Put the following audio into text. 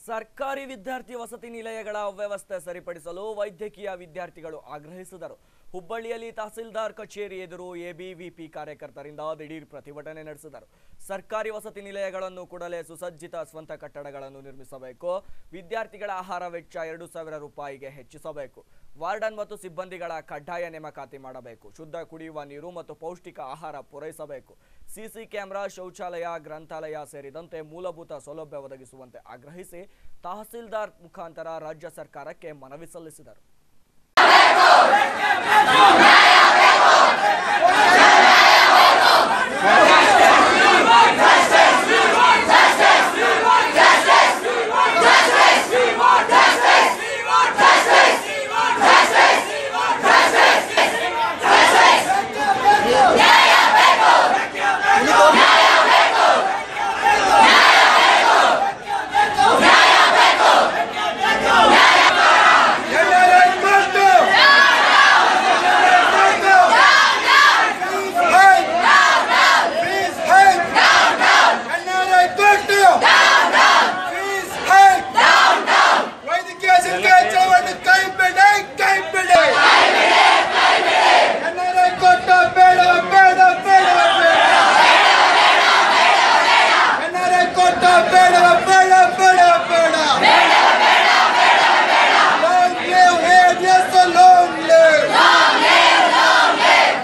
ಸರ್ಕಾರಿ ವಿದ್ಯಾರ್ಥಿ ವಸತಿ ನಿಲಯಗಳ ಅವ್ಯವಸ್ಥೆ ಸರಿಪಡಿಸಲು ವೈದ್ಯಕೀಯ ವಿದ್ಯಾರ್ಥಿಗಳು ಆಗ್ರಹಿಸಿದರು ಹುಬ್ಬಳ್ಳಿಯಲ್ಲಿ ತಹಸೀಲ್ದಾರ್ ಕಚೇರಿ ಎದುರು ಎಬಿವಿಪಿ ಕಾರ್ಯಕರ್ತರಿಂದ ದಿಢೀರ್ ಪ್ರತಿಭಟನೆ ನಡೆಸಿದರು ಸರ್ಕಾರಿ ವಸತಿ ನಿಲಯಗಳನ್ನು ಕೂಡಲೇ ಸುಸಜ್ಜಿತ ಸ್ವಂತ ಕಟ್ಟಡಗಳನ್ನು ನಿರ್ಮಿಸಬೇಕು ವಿದ್ಯಾರ್ಥಿಗಳ ಆಹಾರ ವೆಚ್ಚ ಎರಡು ಸಾವಿರ ರೂಪಾಯಿಗೆ ಹೆಚ್ಚಿಸಬೇಕು ವಾರ್ಡನ್ ಮತ್ತು ಸಿಬ್ಬಂದಿಗಳ ಕಡ್ಡಾಯ ನೇಮಕಾತಿ ಮಾಡಬೇಕು ಶುದ್ಧ ಕುಡಿಯುವ ನೀರು ಮತ್ತು ಪೌಷ್ಟಿಕ ಆಹಾರ ಪೂರೈಸಬೇಕು ಸಿಸಿ ಕ್ಯಾಮೆರಾ ಶೌಚಾಲಯ ಗ್ರಂಥಾಲಯ ಸೇರಿದಂತೆ ಮೂಲಭೂತ ಸೌಲಭ್ಯ ಒದಗಿಸುವಂತೆ ಆಗ್ರಹಿಸಿ ತಹಸೀಲ್ದಾರ್ ಮುಖಾಂತರ ರಾಜ್ಯ ಸರ್ಕಾರಕ್ಕೆ ಮನವಿ ಸಲ್ಲಿಸಿದರು